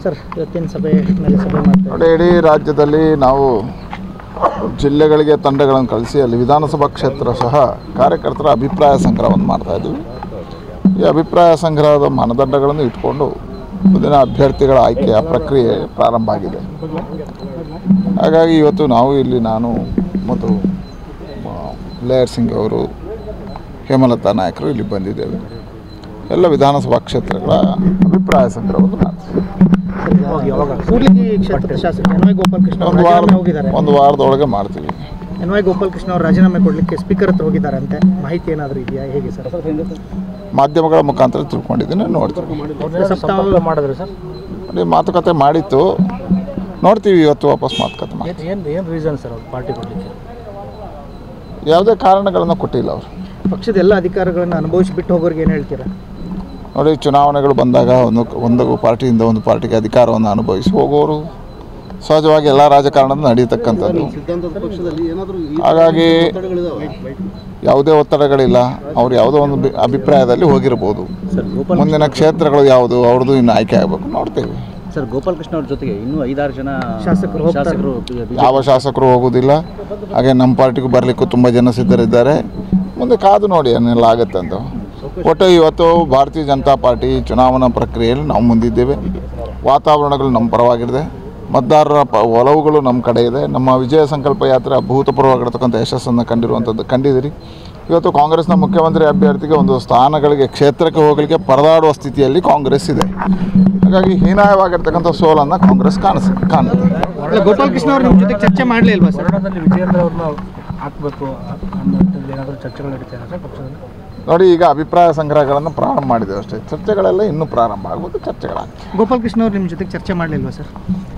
Sir ಇವತ್ತಿನ ಸಭೆ ಮೇಲೆ ಸಭೆ ಮಾಡ್ತಾ ನೋಡಿ ಇಡೀ ರಾಜ್ಯದಲ್ಲಿ ನಾವು ಜಿಲ್ಲೆಗಳಿಗೆ ತಂಡಗಳನ್ನು ಕಳಿಸಿ ಅಲ್ಲಿ ವಿಧಾನಸಭಾ ಕ್ಷೇತ್ರ ಸಹ ಕಾರ್ಯಕರ್ತರ ಅಭಿಪ್ರಾಯ ಸಂಗ್ರಹವನ್ನು ಮಾಡ್ತಾ ಇದ್ವಿ ಈ ಅಭಿಪ್ರಾಯ ಸಂಗ್ರಹದ ಮಾನದಂಡಗಳನ್ನು ಇಟ್ಕೊಂಡು ಮುಂದಿನ ಅಭ್ಯರ್ಥಿಗಳ ಆಯ್ಕೆಯ ಪ್ರಕ್ರಿಯೆ ಪ್ರಾರಂಭ ಆಗಿದೆ ಹಾಗಾಗಿ ಇವತ್ತು ನಾವು ಇಲ್ಲಿ ನಾನು ಮತ್ತು ಲೇಯರ್ ಸಿಂಗ್ ಅವರು ಹೇಮಲತಾ ನಾಯಕರು ಇಲ್ಲಿ ಬಂದಿದ್ದೇವೆ ಎಲ್ಲ ವಿಧಾನಸಭಾ ಕ್ಷೇತ್ರಗಳ ಅಭಿಪ್ರಾಯ ಸಂಗ್ರಹವನ್ನು ಮಾಡ್ತೀವಿ ಕೂಡ್ಲಿಗಿ ಕ್ಷೇತ್ರದ ಶಾಸಕ ಎನ್ ವೈ ಗೋಪಾಲಕೃಷ್ಣ ಅವರು ಒಂದು ವಾರ ರಾಜೀನಾಮೆ ಹೋಗಿದ್ದಾರೆ ಒಂದು ವಾರದೊಳಗೆ ಮಾಡ್ತೀವಿ ಎನ್ ವೈ ಗೋಪಾಲಕೃಷ್ಣ ಅವರು ರಾಜೀನಾಮೆ ಕೊಡಲಿಕ್ಕೆ ಸ್ಪೀಕರ್ ಹತ್ರ ಹೋಗಿದ್ದಾರೆ ಅಂತೆ ಮಾಹಿತಿ ಏನಾದರೂ ಇದೆಯಾ ಹೇಗೆ ಸರ್ ಮಾಧ್ಯಮಗಳ ಮುಖಾಂತರ ತಿಳ್ಕೊಂಡಿದ್ದೀನಿ ನೋಡ್ತೀವಿ ಸಂಪರ್ಕ ಮಾಡಿದ್ರು ಸರ್ ನೋಡಿ ಮಾತುಕತೆ ಮಾಡಿತ್ತು ನೋಡ್ತೀವಿ ಇವತ್ತು ವಾಪಸ್ ಮಾತುಕತೆ ಮಾಡಿ ಏನು ಏನು ರೀಸನ್ ಸರ್ ಅವ್ರು ಪಾರ್ಟಿ ಕೊಡಲಿಕ್ಕೆ ಯಾವುದೇ ಕಾರಣಗಳನ್ನು ಕೊಟ್ಟಿಲ್ಲ ಅವರು ಪಕ್ಷದ ಎಲ್ಲ ಅಧಿಕಾರಗಳನ್ನು ಅನುಭವಿಸಿಬಿಟ್ಟು ಹೋಗೋರಿಗೆ ಏನು ಹೇಳ್ತೀರಾ ನೋಡಿ ಚುನಾವಣೆಗಳು ಬಂದಾಗ ಒಂದು ಒಂದು ಪಾರ್ಟಿಯಿಂದ ಒಂದು ಪಾರ್ಟಿಗೆ ಅಧಿಕಾರವನ್ನು ಅನುಭವಿಸಿ ಹೋಗೋರು ಸಹಜವಾಗಿ ಎಲ್ಲ ರಾಜಕಾರಣದ ನಡೀತಕ್ಕಂಥದ್ದು ಹಾಗಾಗಿ ಯಾವುದೇ ಒತ್ತಡಗಳಿಲ್ಲ ಅವ್ರು ಯಾವುದೋ ಒಂದು ಬಿ- ಅಭಿಪ್ರಾಯದಲ್ಲಿ ಹೋಗಿರ್ಬೋದು ಸರ್ ಗೋಪಾಲ್ ಮುಂದಿನ ಕ್ಷೇತ್ರಗಳು ಯಾವುದು ಅವ್ರದ್ದು ಇನ್ನು ಆಯ್ಕೆ ಆಗಬೇಕು ನೋಡ್ತೀವಿ ಸರ್ ಗೋಪಾಲಕೃಷ್ಣ ಅವ್ರ ಜೊತೆಗೆ ಇನ್ನೂ ಐದಾರು ಜನ ಶಾಸಕರು ಹೋಗ್ತಾರೆ. ಶಾಸಕರು ಬಿ- ಬಿ- ಯಾವ ಶಾಸಕರು ಹೋಗೋದಿಲ್ಲ ಹಾಗೆ ನಮ್ಮ ಪಾರ್ಟಿಗೂ ಬರಲಿಕ್ಕೂ ತುಂಬ ಜನ ಸಿದ್ಧರಿದ್ದಾರೆ ಮುಂದೆ ಕಾದು ನೋಡಿ ಏನೆಲ್ಲ ಆಗುತ್ತೆ ಅಂತ ಒಟ್ಟು ಇವತ್ತು ಭಾರತೀಯ ಜನತಾ ಪಾರ್ಟಿ ಚುನಾವಣಾ ಪ್ರಕ್ರಿಯೆಯಲ್ಲಿ ನಾವು ಮುಂದಿದ್ದೇವೆ ವಾತಾವರಣಗಳು ನಮ್ಮ ಪರವಾಗಿದೆ ಮತದಾರರ ಪ ಒಲವುಗಳು ನಮ್ಮ ಕಡೆ ಇದೆ ನಮ್ಮ ವಿಜಯ ಸಂಕಲ್ಪ ಯಾತ್ರೆ ಅಭೂತಪೂರ್ವವಾಗಿರ್ತಕ್ಕಂಥ ಯಶಸ್ಸನ್ನು ಕಂಡಿರುವಂಥದ್ದು ಕಂಡಿದ್ದೀರಿ ಇವತ್ತು ಕಾಂಗ್ರೆಸ್ನ ಮುಖ್ಯಮಂತ್ರಿ ಅಭ್ಯರ್ಥಿಗೆ ಒಂದು ಸ್ಥಾನಗಳಿಗೆ ಕ್ಷೇತ್ರಕ್ಕೆ ಹೋಗಲಿಕ್ಕೆ ಪರದಾಡುವ ಸ್ಥಿತಿಯಲ್ಲಿ ಕಾಂಗ್ರೆಸ್ ಇದೆ ಹಾಗಾಗಿ ಹೀನಾಯವಾಗಿರ್ತಕ್ಕಂಥ ಸೋಲನ್ನು ಕಾಂಗ್ರೆಸ್ ಕಾಣಿಸ್ ಕಾಣುತ್ತೆ ಅಲ್ಲ, ಗೋಪಾಲಕೃಷ್ಣ ಅವರು ನಿಮ್ಮ ಜೊತೆ ಚರ್ಚೆ ಮಾಡಲಿಲ್ವಾ ಸರ್ ಕನ್ನಡದಲ್ಲಿ ವಿಜೇಂದ್ರ ಅವ್ರನ್ನ ಹಾಕಬೇಕು ಅನ್ನೋಂಥದ್ದು ಏನಾದರೂ ಚರ್ಚೆಗಳು ನಡೀತಾ ಇದೆ ಸರ್ ಪಕ್ಷದಲ್ಲಿ ನೋಡಿ ಈಗ ಅಭಿಪ್ರಾಯ ಸಂಗ್ರಹಗಳನ್ನು ಪ್ರಾರಂಭ ಮಾಡಿದ್ದೇವೆ ಅಷ್ಟೇ ಚರ್ಚೆಗಳೆಲ್ಲ ಇನ್ನೂ ಪ್ರಾರಂಭ ಆಗುವುದು ಚರ್ಚೆಗಳಾಗ್ತವೆ ಗೋಪಾಲಕೃಷ್ಣ ಅವರು ನಿಮ್ಮ ಜೊತೆ ಚರ್ಚೆ ಮಾಡಲಿಲ್ವಾ ಸರ್